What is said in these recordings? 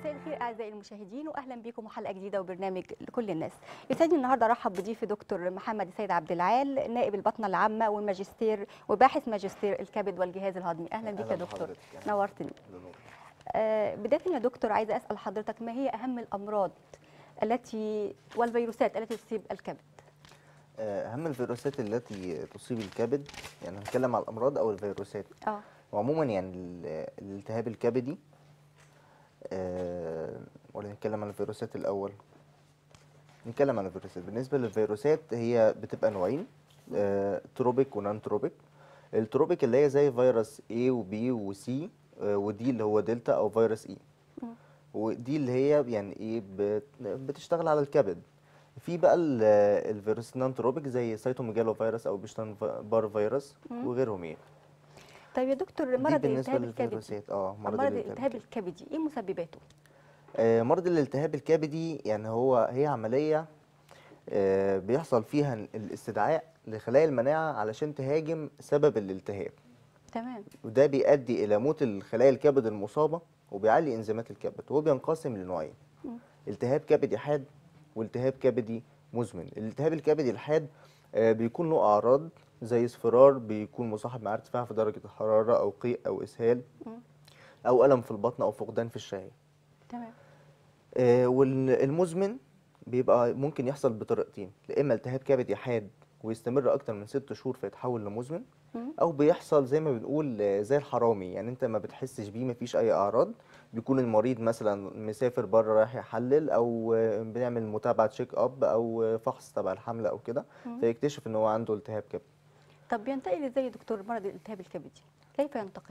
مساء الخير اعزائي المشاهدين واهلا بكم وحلقه جديده وبرنامج لكل الناس. يسعدني النهارده ارحب بضيفي دكتور محمد السيد عبد العال نائب البطنه العامه والماجستير وباحث ماجستير الكبد والجهاز الهضمي. اهلا بك يا دكتور. بحضرتك. نورتني. آه، بدايه يا دكتور عايزه اسال حضرتك ما هي اهم الامراض التي والفيروسات التي تصيب الكبد؟ آه، اهم الفيروسات التي تصيب الكبد يعني هنتكلم على الامراض او الفيروسات اه وعموما يعني ال- الالتهاب الكبدي آه، ولا نتكلم عن الفيروسات الاول نتكلم عن الفيروسات بالنسبه للفيروسات هي بتبقى نوعين آه، تروبيك ونان تروبيك التروبيك اللي هي زي فيروس A وبي وسي ودي اللي هو دلتا او فيروس اي مم. ودي اللي هي يعني ايه بت- بتشتغل على الكبد في بقى ال- الفيروس النان تروبيك زي سيتوميجالو فيروس او بيشتان بار فيروس مم. وغيرهم يعني طيب يا دكتور دي مرض بالنسبه الالتهاب الكبدي للفيروسات اه مرض الالتهاب الكبدي ايه مسبباته؟ آه، مرض الالتهاب الكبدي يعني هو هي عملية آه، بيحصل فيها ال- الاستدعاء لخلايا المناعة علشان تهاجم سبب الالتهاب تمام وده بيؤدي إلى موت الخلايا الكبد المصابة وبيعلي إنزيمات الكبد وهو بينقسم لنوعين مم. التهاب كبدي حاد والتهاب كبدي مزمن الالتهاب الكبدي الحاد آه، بيكون له أعراض زي اصفرار بيكون مصاحب مع ارتفاع في درجة الحرارة أو قيء أو إسهال مم. أو ألم في البطن أو فقدان في الشهية تمام آه، والمزمن بيبقى ممكن يحصل بطريقتين يا اما التهاب كبدي حاد ويستمر اكتر من ست شهور فيتحول لمزمن مم. او بيحصل زي ما بنقول آه، زي الحرامي يعني انت ما بتحسش بيه مفيش اي اعراض بيكون المريض مثلا مسافر بره رايح يحلل او آه، بنعمل متابعه تشيك اب او آه، فحص تبع الحمله او كده مم. فيكتشف ان هو عنده التهاب كبدي طب بينتقل ازاي يا دكتور مرض الالتهاب الكبدي؟ كيف ينتقل؟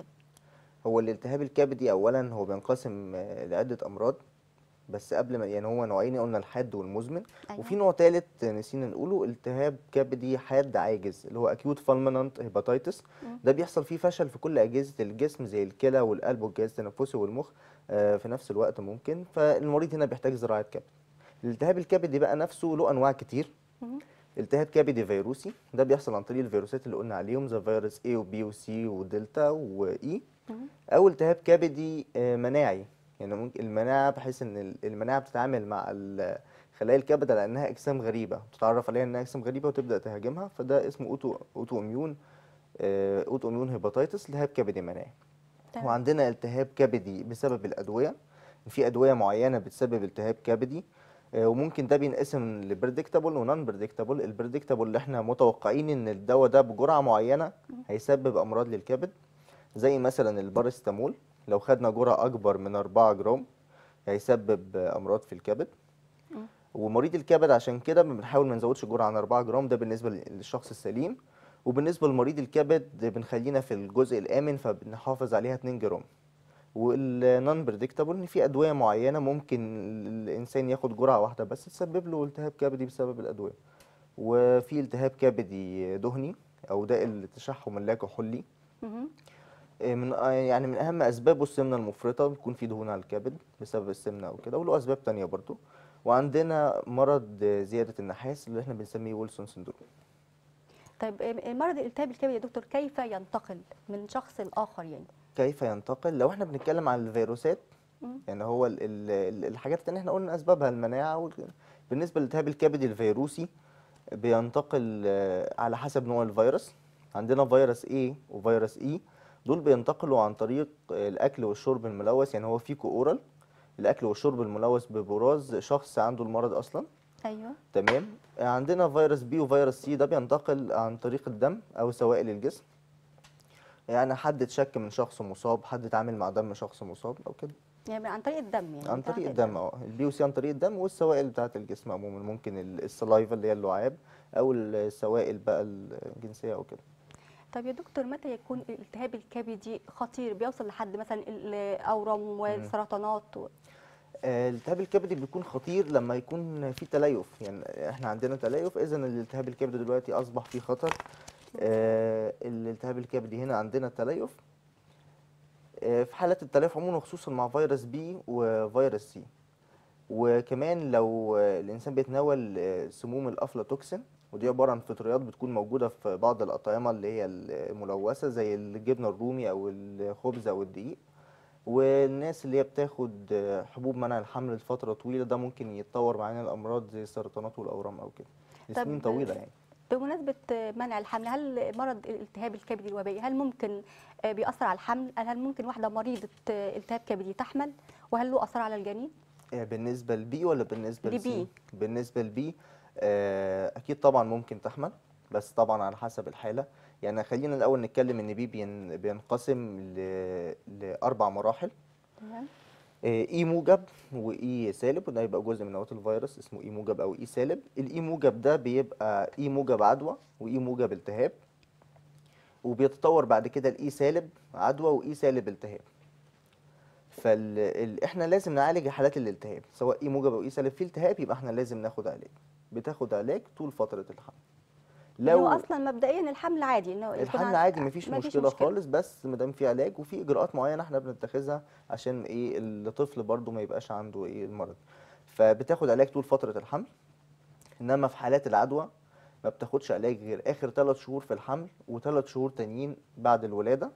هو الالتهاب الكبدي اولا هو بينقسم آه، لعده امراض بس قبل ما يعني هو نوعين قلنا الحاد والمزمن أيوة. وفي نوع ثالث نسينا نقوله التهاب كبدي حاد عاجز اللي هو اكيوت فالمنانت هيباتيتس مم. ده بيحصل فيه فشل في كل اجهزه الجسم زي الكلى والقلب والجهاز التنفسي والمخ آه، في نفس الوقت ممكن فالمريض هنا بيحتاج زراعه كبد الالتهاب الكبدي بقى نفسه له انواع كتير مم. التهاب كبدي فيروسي ده بيحصل عن طريق الفيروسات اللي قلنا عليهم زي فيروس A وبي وسي ودلتا واي مم. او التهاب كبدي آه، مناعي يعني ممكن المناعه بحيث ان ال- المناعه بتتعامل مع ال- خلايا الكبد على انها اجسام غريبه بتتعرف عليها انها اجسام غريبه وتبدا تهاجمها فده اسمه اوتو اوتو اميون آه، اوتو اميون هيباتيتس التهاب كبدي مناعي تمام. وعندنا التهاب كبدي بسبب الادويه في ادويه معينه بتسبب التهاب كبدي آه، وممكن ده بينقسم لبريدكتابل ونون بريدكتابل البريدكتابل اللي احنا متوقعين ان الدواء ده بجرعه معينه هيسبب امراض للكبد زي مثلا البارستامول لو خدنا جرعه اكبر من 4 جرام هيسبب آه، امراض في الكبد مم. ومريض الكبد عشان كده بنحاول ما نزودش الجرعه عن 4 جرام ده بالنسبه للشخص السليم وبالنسبه لمريض الكبد بنخلينا في الجزء الامن فبنحافظ عليها 2 جرام والنون بريدكتابل ان في ادويه معينه ممكن الانسان ياخد جرعه واحده بس تسبب له التهاب كبدي بسبب الادويه وفي التهاب كبدي دهني او داء التشحم اللاكحولي مم. إيه من آه يعني من اهم اسبابه السمنه المفرطه بيكون في دهون على الكبد بسبب السمنه او كده وله اسباب تانية برضو وعندنا مرض آه، زياده النحاس اللي احنا بنسميه ويلسون سندروم طيب آه، مرض الالتهاب الكبدي يا دكتور كيف ينتقل من شخص لاخر يعني؟ كيف ينتقل لو احنا بنتكلم عن الفيروسات مم. يعني هو ال ال ال- الحاجات التانية احنا قلنا اسبابها المناعه وال- بالنسبه للالتهاب الكبدي الفيروسي بينتقل آه، على حسب نوع الفيروس عندنا فيروس A وفيروس E دول بينتقلوا عن طريق آه، الاكل والشرب الملوث يعني هو فيكو اورال الاكل والشرب الملوث ببراز شخص عنده المرض اصلا ايوه تمام آه، عندنا فيروس بي وفيروس سي ده بينتقل عن طريق الدم او سوائل الجسم يعني حد اتشك من شخص مصاب حد اتعامل مع دم شخص مصاب او كده يعني عن طريق الدم يعني عن بتاعت طريق الدم اه البي وسي عن طريق الدم والسوائل بتاعه الجسم عموما ممكن ال- السلايفا اللي هي اللعاب او السوائل بقى الجنسيه او كده طب يا دكتور متى يكون الالتهاب الكبدي خطير بيوصل لحد مثلا الاورام والسرطانات و... آه، الالتهاب الكبدي بيكون خطير لما يكون في تليف يعني احنا عندنا تليف اذا الالتهاب الكبدي دلوقتي اصبح فيه خطر آه، الالتهاب الكبدي هنا عندنا تليف آه، في حالات التليف عموما خصوصا مع فيروس بي وفيروس سي وكمان لو آه، الانسان بيتناول آه، سموم الافلاتوكسين ودي عباره عن فطريات بتكون موجوده في بعض الاطعمه اللي هي الملوثه زي الجبنه الرومي او الخبز او الدقيق والناس اللي هي بتاخد آه، حبوب منع الحمل لفتره طويله ده ممكن يتطور معانا الامراض زي السرطانات والاورام او كده لسنين طب طويله يعني بمناسبة منع الحمل هل مرض الالتهاب الكبدي الوبائي هل ممكن آه، بيأثر على الحمل؟ هل ممكن واحدة مريضة آه، التهاب كبدي تحمل؟ وهل له أثر على الجنين؟ آه، بالنسبه لبي ولا بالنسبه لبي. لسي بالنسبه لبي آه، اكيد طبعا ممكن تحمل بس طبعا على حسب الحاله يعني خلينا الاول نتكلم ان بي بين- بينقسم ل- لاربع مراحل تمام آه، اي موجب واي سالب وده يبقى جزء من نواه الفيروس اسمه اي موجب او اي سالب الاي موجب ده بيبقى اي موجب عدوى واي موجب التهاب وبيتطور بعد كده الاي سالب عدوى واي سالب التهاب فال ال... احنا لازم نعالج حالات الالتهاب سواء اي موجب او اي سالب في التهاب يبقى احنا لازم ناخد علاج بتاخد علاج طول فتره الحمل لو هو اصلا مبدئيا الحمل عادي انه يكون الحمل عن- عادي مفيش مفيش مشكله خالص بس ما دام في علاج وفي اجراءات معينه احنا بنتخذها عشان ايه الطفل برضو ما يبقاش عنده ايه المرض فبتاخد علاج طول فتره الحمل انما في حالات العدوى ما بتاخدش علاج غير اخر ثلاث شهور في الحمل وثلاث شهور تانيين بعد الولاده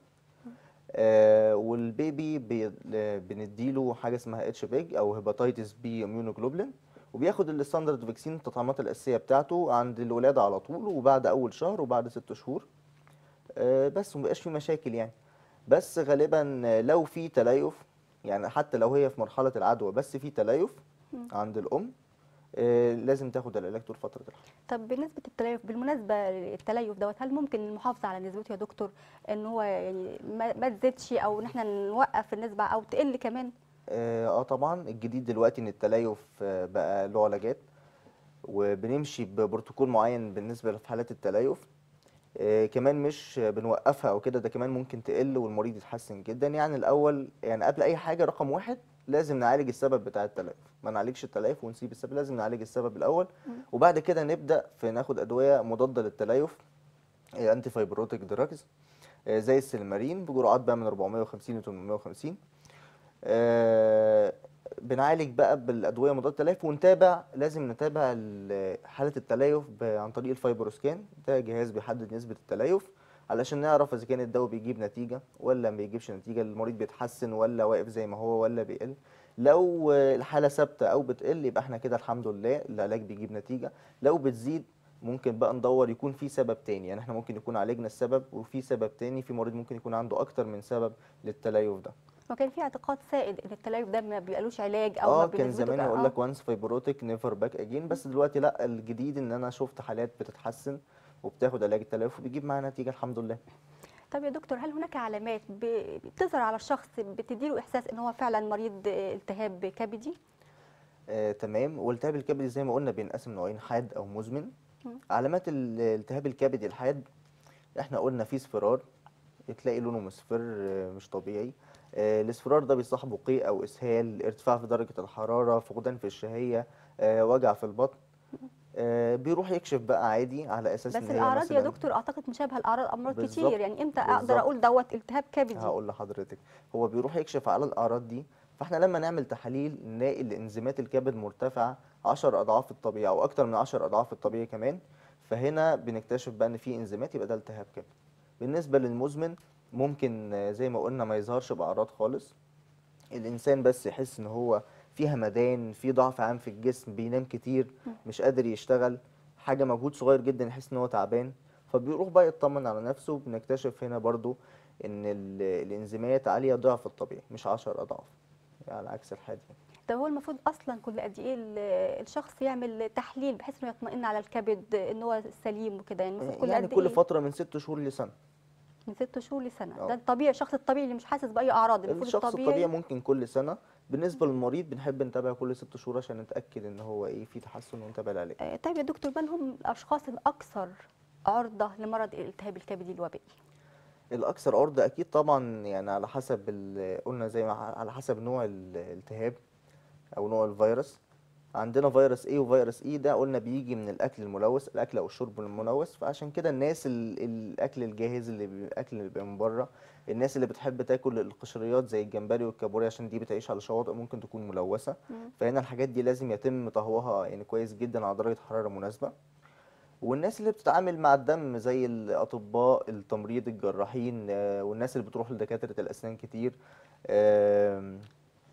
آه والبيبي بي بنديله حاجه اسمها اتش بيج او هيباتيتس بي اميونوجلوبولين وبياخد الستاندرد فاكسين التطعيمات الاساسيه بتاعته عند الولاده على طول وبعد اول شهر وبعد ست شهور آه، بس ومبقاش في مشاكل يعني بس غالبا آه، لو في تليف يعني حتى لو هي في مرحله العدوى بس في تليف مم. عند الام آه، لازم تاخد العلاج طول فتره الحمل طب بالنسبه للتليف بالمناسبه التليف دوت هل ممكن المحافظه على نسبته يا دكتور ان هو يعني ما, ما تزيدش او ان احنا نوقف النسبه او تقل كمان اه آه طبعا الجديد دلوقتي ان التليف آه، بقى له علاجات وبنمشي ببروتوكول معين بالنسبه لحالات التليف آه كمان مش بنوقفها او كده ده كمان ممكن تقل والمريض يتحسن جدا يعني الاول يعني قبل اي حاجه رقم واحد لازم نعالج السبب بتاع التليف ما نعالجش التليف ونسيب السبب لازم نعالج السبب الاول مم. وبعد كده نبدا في ناخد ادويه مضاده للتليف انتي فايبروتيك دراجز زي السلمارين بجرعات بقى من 450 ل 850 آه، بنعالج بقى بالادويه مضادة التليف ونتابع لازم نتابع ال- حاله التليف ب- عن طريق الفايبروسكان ده جهاز بيحدد نسبه التليف علشان نعرف اذا كان الدواء بيجيب نتيجه ولا ما بيجيبش نتيجه المريض بيتحسن ولا واقف زي ما هو ولا بيقل لو آه، الحاله ثابته او بتقل يبقى احنا كده الحمد لله العلاج بيجيب نتيجه لو بتزيد ممكن بقى ندور يكون في سبب تاني يعني احنا ممكن يكون عالجنا السبب وفي سبب تاني في مريض ممكن يكون عنده اكتر من سبب للتليف ده وكان في اعتقاد سائد ان التليف ده ما بيبقاش علاج او اه ما كان بنسبته زمان بقى- يقول آه. لك وانس فايبروتيك نيفر باك اجين بس دلوقتي لا الجديد ان انا شفت حالات بتتحسن وبتاخد علاج التليف وبيجيب معاها نتيجه الحمد لله طب يا دكتور هل هناك علامات ب- بتظهر على الشخص بتديله احساس ان هو فعلا مريض آه، التهاب كبدي آه تمام والتهاب الكبدي زي ما قلنا بينقسم نوعين حاد او مزمن مم. علامات ال- الالتهاب الكبدي الحاد احنا قلنا فيه اصفرار تلاقي لونه مصفر آه، مش طبيعي آه، الاصفرار ده بيصاحبه قيء او اسهال ارتفاع في درجه الحراره فقدان في الشهيه آه، وجع في البطن آه، بيروح يكشف بقى عادي على اساس بس ان هي الاعراض يا مثلاً- دقدر اعتقد مشابهه لاعراض امراض بالظبط، كتير يعني امتى اقدر بالظبط. اقول دوت التهاب كبدي هقول لحضرتك هو بيروح يكشف على الاعراض دي فاحنا لما نعمل تحاليل نلاقي الانزيمات الكبد مرتفعه 10 اضعاف الطبيعي او اكتر من 10 اضعاف الطبيعي كمان فهنا بنكتشف بقى ان في انزيمات يبقى ده التهاب كبد بالنسبه للمزمن ممكن آه، زي ما قلنا ما يظهرش باعراض خالص الانسان بس يحس ان هو في همدان في ضعف عام في الجسم بينام كتير مش قادر يشتغل حاجه مجهود صغير جدا يحس ان هو تعبان فبيروح بقى يطمن على نفسه بنكتشف هنا برضو ان ال- الانزيمات عاليه ضعف الطبيعي مش 10 اضعاف يعني على عكس الحاد يعني. طب هو المفروض اصلا كل قد ايه ال- الشخص يعمل تحليل بحيث انه يطمئن على الكبد ان هو سليم وكده يعني المفروض كل يعني قد كل ايه فتره من ست شهور لسنه من ست شهور لسنه آه. ده الطبيعي الشخص الطبيعي اللي مش حاسس باي اعراض المفروض الشخص الطبيعي ممكن كل سنه بالنسبه للمريض بنحب نتابع كل ست شهور عشان نتاكد ان هو ايه في تحسن ونتابع العلاج آه، طيب يا دكتور من هم الاشخاص الاكثر عرضه لمرض الالتهاب الكبدي الوبائي الاكثر عرضه اكيد طبعا يعني على حسب ال- قلنا زي ما ع- على حسب نوع الالتهاب او نوع الفيروس عندنا فيروس A وفيروس E ده قلنا بيجي من الاكل الملوث الاكل او الشرب الملوث فعشان كده الناس ال- الاكل الجاهز اللي بي- الاكل اللي بيبقى من بره الناس اللي بتحب تاكل القشريات زي الجمبري والكابوريا عشان دي بتعيش على شواطئ ممكن تكون ملوثه مم. فهنا الحاجات دي لازم يتم طهوها يعني كويس جدا على درجه حراره مناسبه والناس اللي بتتعامل مع الدم زي الاطباء التمريض الجراحين آه، والناس اللي بتروح لدكاتره الاسنان كتير آم،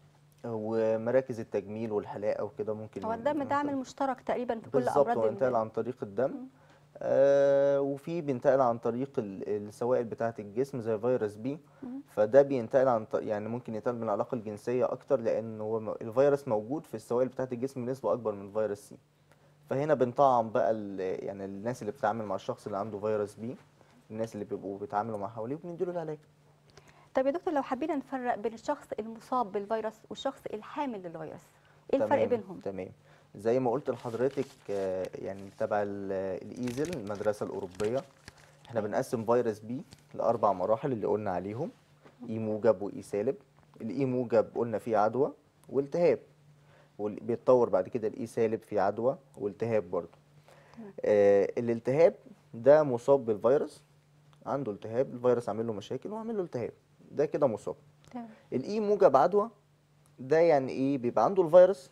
ومراكز التجميل والحلاقه وكده ممكن هو الدم ده عامل مشترك تقريبا في كل بالظبط امراض هو ال- بينتقل عن طريق الدم مم. آه وفي بينتقل عن طريق ال- السوائل بتاعه الجسم زي فيروس بي مم. فده بينتقل عن ط- يعني ممكن ينتقل من العلاقه الجنسيه اكتر لان هو م- الفيروس موجود في السوائل بتاعه الجسم بنسبه اكبر من فيروس سي فهنا بنطعم بقى ال- يعني الناس اللي بتتعامل مع الشخص اللي عنده فيروس بي الناس اللي بيبقوا بيتعاملوا مع حواليه وبنديله العلاج طب يا دكتور لو حبينا نفرق بين الشخص المصاب بالفيروس والشخص الحامل للفيروس ايه الفرق تمام، بينهم تمام زي ما قلت لحضرتك آه، يعني تبع ال- الايزل المدرسه الاوروبيه احنا بنقسم فيروس بي لاربع مراحل اللي قلنا عليهم اي موجب واي سالب الاي موجب قلنا فيه عدوى والتهاب وال- بيتطور بعد كده الاي سالب فيه عدوى والتهاب برضه آه الالتهاب ده مصاب بالفيروس عنده التهاب الفيروس عامل له مشاكل وعامل له التهاب ده كده مصاب تمام الاي موجب عدوى ده يعني ايه بيبقى عنده الفيروس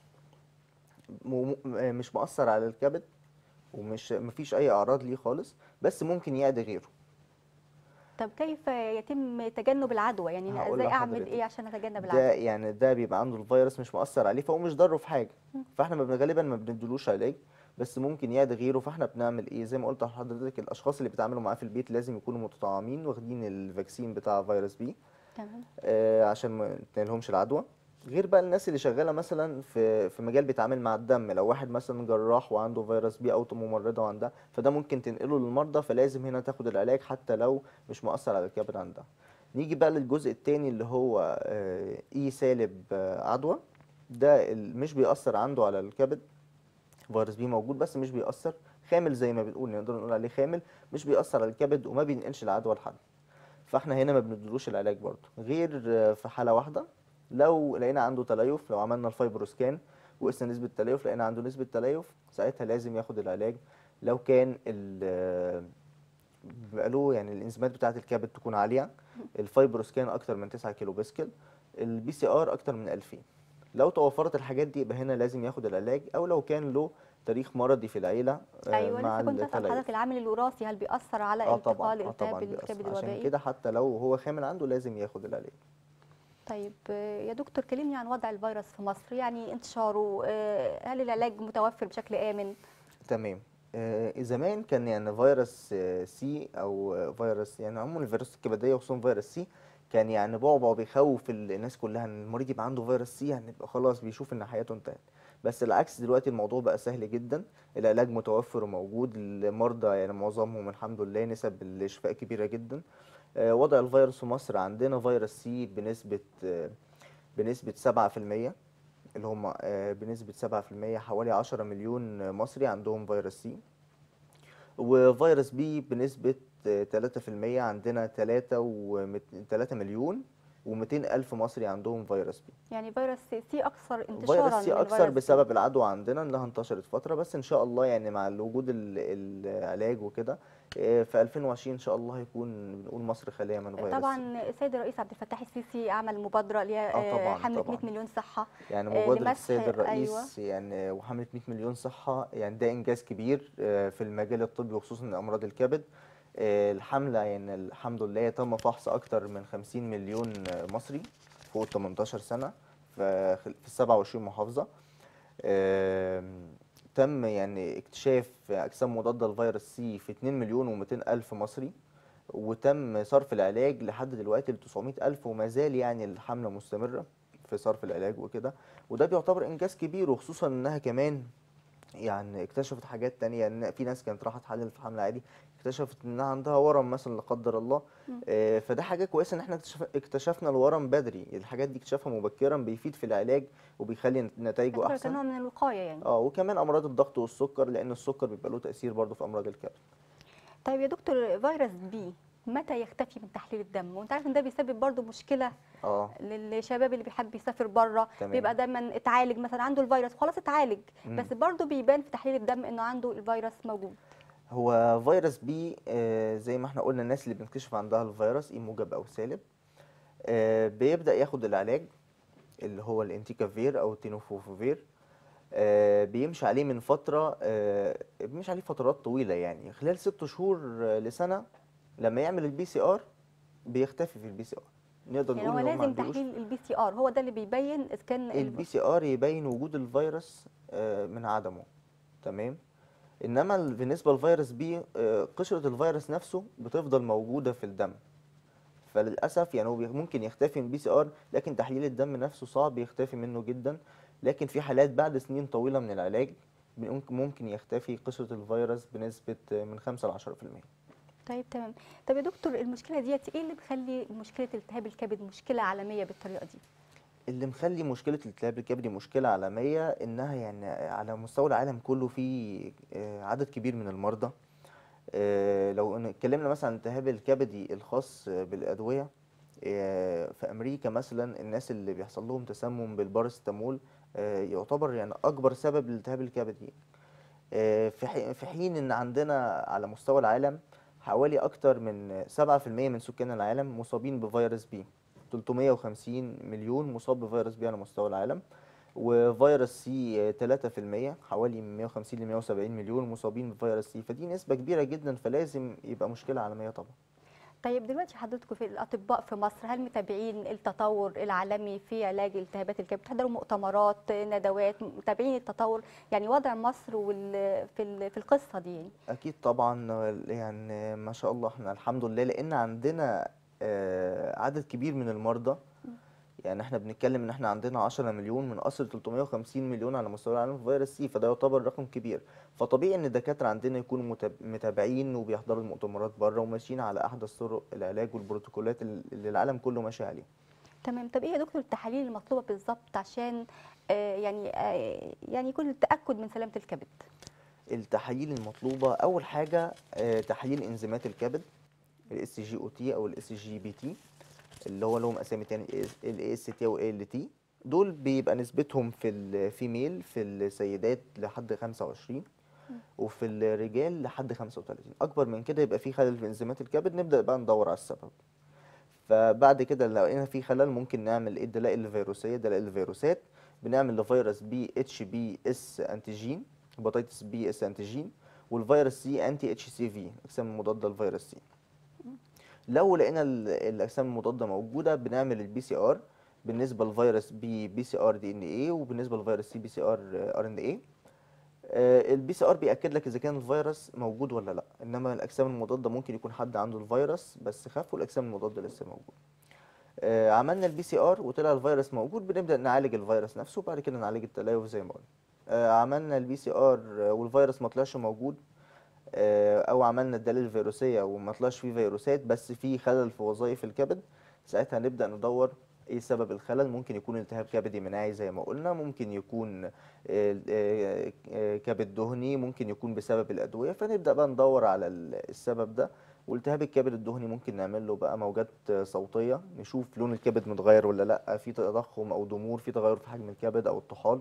م- م- مش مؤثر على الكبد ومش مفيش اي اعراض ليه خالص بس ممكن يعدي غيره طب كيف يتم تجنب العدوى يعني هقول ازاي اعمل لحضرتك. ايه عشان اتجنب ده العدوى يعني ده بيبقى عنده الفيروس مش مؤثر عليه فهو مش ضاره في حاجه فاحنا ما بن- غالبا ما بنديلوش علاج بس ممكن يعدي غيره فاحنا بنعمل ايه زي ما قلت لحضرتك الاشخاص اللي بيتعاملوا معاه في البيت لازم يكونوا متطعمين واخدين الفاكسين بتاع فيروس بي تمام آه، عشان ما تنالهمش العدوى غير بقى الناس اللي شغاله مثلا في في مجال بيتعامل مع الدم لو واحد مثلا جراح وعنده فيروس بي او ممرضه وعندها فده ممكن تنقله للمرضى فلازم هنا تاخد العلاج حتى لو مش مؤثر على الكبد عندها نيجي بقى للجزء التاني اللي هو آه، اي سالب آه، عدوى ده ال- مش بيأثر عنده على الكبد فيروس بي موجود بس مش بيأثر خامل زي ما بنقول نقدر نقول عليه خامل مش بيأثر على الكبد وما بينقلش العدوى لحد فاحنا هنا ما بندلوش العلاج برضه غير آه، في حاله واحده لو لقينا عنده تليف لو عملنا الفايبروسكان وقسنا نسبه تليف لقينا عنده نسبه تليف ساعتها لازم ياخد العلاج لو كان ال آه، بيبقى له يعني الانزيمات بتاعه الكبد تكون عاليه الفايبروسكان اكتر من 9 كيلو باسكال البي سي ار اكتر من 2000 لو توفرت الحاجات دي يبقى هنا لازم ياخد العلاج او لو كان له تاريخ مرضي في العيله آه، ايوه مع لسه كنت اسال التليف. حضرتك العامل الوراثي هل بيأثر على اه طبعا انتقال اه طبعا التهاب بيأثر. الكبد عشان الوبائي كده حتى لو هو خامل عنده لازم ياخد العلاج طيب آه، يا دكتور كلمني عن وضع الفيروس في مصر يعني انتشاره آه، هل العلاج متوفر بشكل آمن تمام آه زمان كان يعني فيروس آه، سي او آه، فيروس يعني عموما الفيروس الكبديه وخصوصا فيروس سي كان يعني بعبع بيخوف ال- الناس كلها ان المريض يبقى عنده فيروس سي يعني يبقى خلاص بيشوف ان حياته انتهت بس العكس دلوقتي الموضوع بقى سهل جدا العلاج متوفر وموجود المرضى يعني معظمهم الحمد لله نسب الشفاء كبيره جدا آه، وضع الفيروس في مصر عندنا فيروس سي بنسبه آه، بنسبه 7% اللي هم آه، بنسبة 7% حوالي 10 مليون مصري عندهم فيروس سي وفيروس بي بنسبة آه، 3% عندنا 3 و 3 مليون و200 ألف مصري عندهم فيروس بي يعني فيروس سي اكثر انتشارا فيروس سي من أكثر الفيروس بي. بسبب العدوى عندنا إنها انتشرت فترة بس إن شاء الله يعني مع وجود ال- العلاج وكده آه، في 2020 إن شاء الله هيكون بنقول مصر خالية من فيروس سي. طبعا السيد الرئيس عبد الفتاح السيسي عمل مبادره اللي هي آه آه، طبعاً، حمله طبعاً. 100 مليون صحه يعني آه، مبادرة لمسح- السيد الرئيس أيوة. يعني وحملة 100 مليون صحة يعني ده إنجاز كبير آه، في المجال الطبي وخصوصا أمراض الكبد آه، الحملة يعني الحمد لله تم فحص أكتر من 50 مليون آه، مصري فوق 18 سنة في خل- في 27 محافظة آم، تم يعني اكتشاف أجسام مضادة لفيروس سي في 2 مليون و200 ألف مصري وتم صرف العلاج لحد دلوقتي ل 900 ألف وما زال يعني الحملة مستمرة في صرف العلاج وكده وده بيعتبر إنجاز كبير وخصوصا إنها كمان يعني اكتشفت حاجات تانية ان في ناس كانت راحت تحلل في حمل عادي اكتشفت انها عندها ورم مثلا لا قدر الله آه، فده حاجة كويسة ان احنا اكتشف اكتشفنا الورم بدري الحاجات دي اكتشافها مبكرا بيفيد في العلاج وبيخلي نتائجه يعتبر احسن كنوع من الوقايه يعني اه وكمان امراض الضغط والسكر لان السكر بيبقى له تأثير برضه في امراض الكبد طيب يا دكتور فيروس بي متى يختفي من تحليل الدم وانت عارف ان ده بيسبب برضو مشكله اه للشباب اللي بيحب يسافر بره تمام. بيبقى دايما اتعالج مثلا عنده الفيروس خلاص اتعالج مم. بس برضو بيبان في تحليل الدم انه عنده الفيروس موجود هو فيروس بي آه، زي ما احنا قلنا الناس اللي بنكتشف عندها الفيروس ايه موجب او سالب آه، بيبدأ ياخد العلاج اللي هو الانتيكافير او التينوفوفوفير آه، بيمشي عليه من فترة آه، بيمشي عليه فترات طويلة يعني خلال ست شهور آه، لسنة لما يعمل البي سي ار بيختفي في البي سي ار نقدر يعني هو نقول ان هو ما لازم عندوش تحليل البي سي ار هو ده اللي بيبين اذا كان ال- البي سي ار يبين وجود الفيروس آه، من عدمه تمام انما ال- بالنسبه للفيروس بي آه، قشره الفيروس نفسه بتفضل موجوده في الدم فللاسف يعني هو بي- ممكن يختفي من بي سي ار لكن تحليل الدم نفسه صعب يختفي منه جدا لكن في حالات بعد سنين طويله من العلاج ممكن ممكن يختفي قشره الفيروس بنسبه آه، من 5 ل 10% طيب تمام طب يا دكتور المشكله ديت ايه اللي بيخلي مشكله التهاب الكبد مشكله عالميه بالطريقه دي اللي مخلي مشكلة الالتهاب الكبدي مشكلة عالمية إنها يعني على مستوى العالم كله في آه، عدد كبير من المرضى آه، لو إن- اتكلمنا مثلا عن الالتهاب الكبدي الخاص آه، بالأدوية آه، في أمريكا مثلا الناس اللي بيحصل لهم تسمم بالبارستامول آه، يعتبر يعني أكبر سبب للالتهاب الكبدي آه، في حي- في حين إن عندنا على مستوى العالم حوالي أكتر من 7% من سكان العالم مصابين بفيروس بي 350 مليون مصاب بفيروس بي على مستوى العالم وفيروس سي 3% حوالي من 150 ل 170 مليون مصابين بفيروس سي فدي نسبة كبيرة جدا فلازم يبقى مشكلة عالمية طبعا طيب دلوقتي حضرتك في الاطباء في مصر هل متابعين التطور العالمي في علاج التهابات الكبد بتحضروا مؤتمرات ندوات متابعين التطور يعني وضع مصر وال في ال- في القصه دي يعني أكيد طبعا يعني ما شاء الله احنا الحمد لله لأن عندنا آه، عدد كبير من المرضى يعني احنا بنتكلم ان احنا عندنا 10 مليون من اصل 350 مليون على مستوى العالم في فيروس سي فده يعتبر رقم كبير فطبيعي ان الدكاتره عندنا يكونوا متاب- متابعين وبيحضروا المؤتمرات بره وماشيين على احدث طرق العلاج والبروتوكولات اللي العالم كله ماشي عليها تمام طب ايه يا دكتور التحاليل المطلوبه بالظبط عشان آه يعني آه يعني يكون التاكد من سلامه الكبد التحاليل المطلوبه اول حاجه آه، تحليل انزيمات الكبد الاس جي او تي او الاس جي بي تي اللي هو لهم اسامي تاني الاي اس تي او ال تي دول بيبقى نسبتهم في الفيميل في السيدات لحد 25 وفي الرجال لحد 35 اكبر من كده يبقى في خلل في انزيمات الكبد نبدا بقى ندور على السبب فبعد كده لو لقينا في خلل ممكن نعمل ايه الدلائل الفيروسيه دلائل الفيروسات بنعمل لفيروس بي اتش بي اس انتيجين هيباتيتس بي اس انتيجين والفيروس سي انتي اتش سي في الاجسام المضاده للفيروس سي لو لقينا ال- الاجسام المضاده موجوده بنعمل البي سي ار بالنسبه لفيروس بي بي سي ار دي ان اي وبالنسبه لفيروس سي بي سي ار ار ان اي البي سي ار بياكد لك اذا كان الفيروس موجود ولا لا انما الاجسام المضاده ممكن يكون حد عنده الفيروس بس خف والاجسام المضاده لسه موجود آه، عملنا البي سي ار وطلع الفيروس موجود بنبدا نعالج الفيروس نفسه وبعد كده نعالج التليف زي ما قلنا آه، عملنا البي سي ار والفيروس ما طلعش موجود آه، او عملنا الدليل الفيروسيه وما طلعش فيه فيروسات بس في خلل في وظائف الكبد ساعتها نبدا ندور ايه سبب الخلل ممكن يكون التهاب كبدي مناعي زي ما قلنا ممكن يكون آه، آه، آه، كبد دهني ممكن يكون بسبب الادويه فنبدا بقى ندور على ال- السبب ده والتهاب الكبد الدهني ممكن نعمل له بقى موجات آه، صوتيه نشوف لون الكبد متغير ولا لا في تضخم او ضمور في تغير في حجم الكبد او الطحال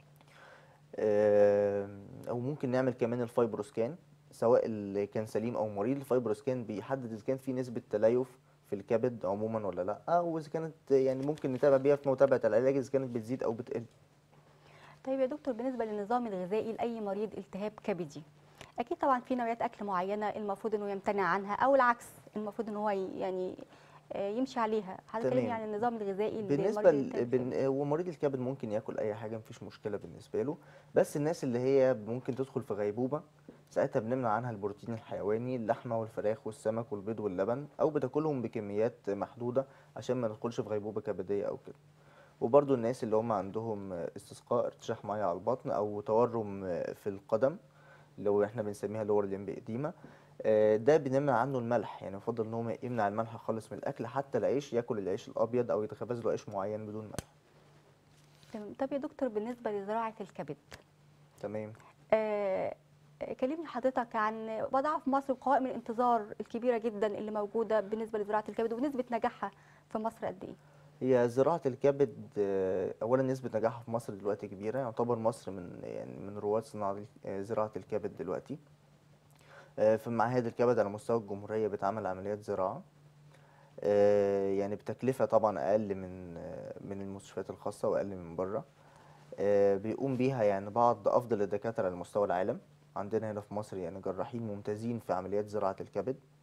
آه، او ممكن نعمل كمان الفايبروسكان سواء اللي كان سليم او مريض الفايبروسكان بيحدد اذا كان في نسبه تليف في الكبد عموما ولا لا واذا كانت يعني ممكن نتابع بيها في متابعه العلاج اذا كانت بتزيد او بتقل طيب يا دكتور بالنسبه للنظام الغذائي لاي مريض التهاب كبدي اكيد طبعا في نوعيات اكل معينه المفروض انه يمتنع عنها او العكس المفروض ان هو ي- يعني آه، يمشي عليها حضرتك كلمني تمام. عن النظام الغذائي بالنسبه لمريض ل... التهاب بن... الكبد. ومريض الكبد ممكن ياكل اي حاجه مفيش مشكله بالنسبه له بس الناس اللي هي ممكن تدخل في غيبوبه ساعتها بنمنع عنها البروتين الحيواني اللحمه والفراخ والسمك والبيض واللبن او بتاكلهم بكميات محدوده عشان ما ندخلش في غيبوبه كبديه او كده وبرضو الناس اللي هم عندهم استسقاء ارتشاح ميه على البطن او تورم في القدم اللي هو احنا بنسميها لور ليمب اديما آه، ده بنمنع عنه الملح يعني يفضل ان هو يمنع الملح خالص من الاكل حتى العيش ياكل العيش الابيض او يتخبز له عيش معين بدون ملح تمام طب يا دكتور بالنسبه لزراعه الكبد تمام آه، كلمني حضرتك عن وضعها في مصر وقوائم الانتظار الكبيره جدا اللي موجوده بالنسبه لزراعه الكبد ونسبه نجاحها في مصر قد ايه؟ هي زراعة الكبد آه، أولا نسبة نجاحها في مصر دلوقتي كبيرة يعتبر مصر من يعني من رواد صناعة ال- آه، زراعة الكبد دلوقتي آه، في معاهد الكبد على مستوى الجمهورية بتعمل عمليات زراعة آه، يعني بتكلفة طبعا أقل من آه، من المستشفيات الخاصة وأقل من بره آه، بيقوم بيها يعني بعض أفضل الدكاترة على مستوى العالم عندنا هنا في مصر يعني جراحين ممتازين في عمليات زراعة الكبد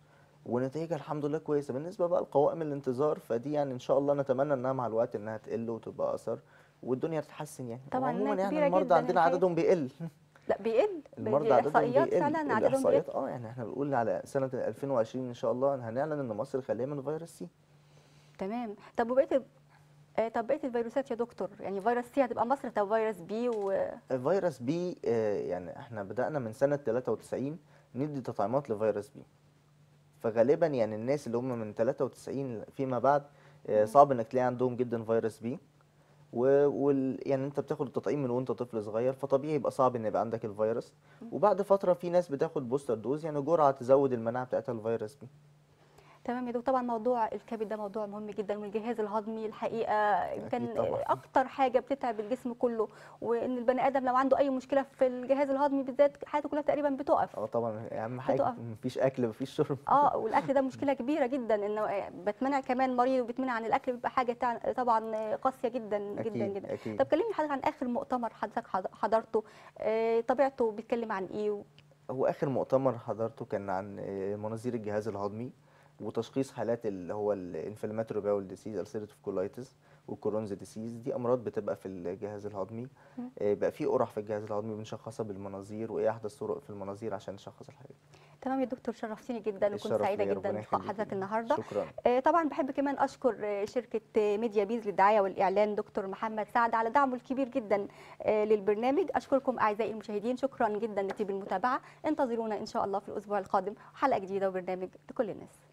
ونتائجها الحمد لله كويسه بالنسبه بقى لقوائم الانتظار فدي يعني ان شاء الله نتمنى انها مع الوقت انها تقل وتبقى اقصر والدنيا تتحسن يعني طبعاً وعموما إنها يعني كبيرة المرضى جداً عندنا الحقيقة. عددهم بيقل لا بيقل المرضى دي عددهم احصائيات بيقل فعلا عددهم بيقل الاحصائيات اه يعني احنا بنقول على سنه 2020 ان شاء الله هنعلن ان مصر خاليه من فيروس سي تمام طب وبقيه ال- آه، طب بقيه الفيروسات يا دكتور يعني فيروس سي هتبقى مصر طب فيروس بي و فيروس بي آه، يعني احنا بدأنا من سنة 93 ندي تطعيمات لفيروس بي فغالبا يعني الناس اللي هم من 93 فيما بعد آه، صعب انك تلاقي عندهم جدا فيروس بي و- وال يعني انت بتاخد التطعيم من وانت طفل صغير فطبيعي يبقى صعب ان يبقى عندك الفيروس وبعد فترة في ناس بتاخد بوستر دوز يعني جرعة تزود المناعة بتاعتها الفيروس بي تمام يا دكتور طبعا موضوع الكبد ده موضوع مهم جدا والجهاز الهضمي الحقيقه كان طبعاً. اكتر حاجه بتتعب الجسم كله وان البني ادم لو عنده اي مشكله في الجهاز الهضمي بالذات حياته كلها تقريبا بتقف اه طبعا اهم حاجة بتقف. مفيش اكل مفيش شرب اه والاكل ده مشكله كبيره جدا انه بتمنع كمان مريض وبتمنع عن الاكل بيبقى حاجه تع- طبعا قاسيه جدا جدا اكيد جدا اكيد طب كلمني حضرتك عن اخر مؤتمر حضرتك حض- حضرته آه، طبيعته بيتكلم عن ايه و- هو اخر مؤتمر حضرته كان عن آه، مناظير الجهاز الهضمي وتشخيص حالات اللي هو الانفلاماتوري باول ديسيز السيرتيف كولايتس والكرونز ديسيز دي امراض بتبقى في الجهاز الهضمي مم. آه، بقى في قرح في الجهاز الهضمي بنشخصها بالمناظير وايه احدث طرق في المناظير عشان نشخص الحاجه تمام يا دكتور شرفتيني جدا وكنت الشرف سعيده ليا، جدا ربنا بلقاء يخليكي. حضرتك النهارده شكرا آه، طبعا بحب كمان اشكر آه، شركه آه، ميديا بيز للدعايه والاعلان دكتور محمد سعد على دعمه الكبير جدا آه، للبرنامج اشكركم اعزائي المشاهدين شكرا جدا لطيب المتابعه انتظرونا ان شاء الله في الاسبوع القادم حلقه جديده وبرنامج لكل الناس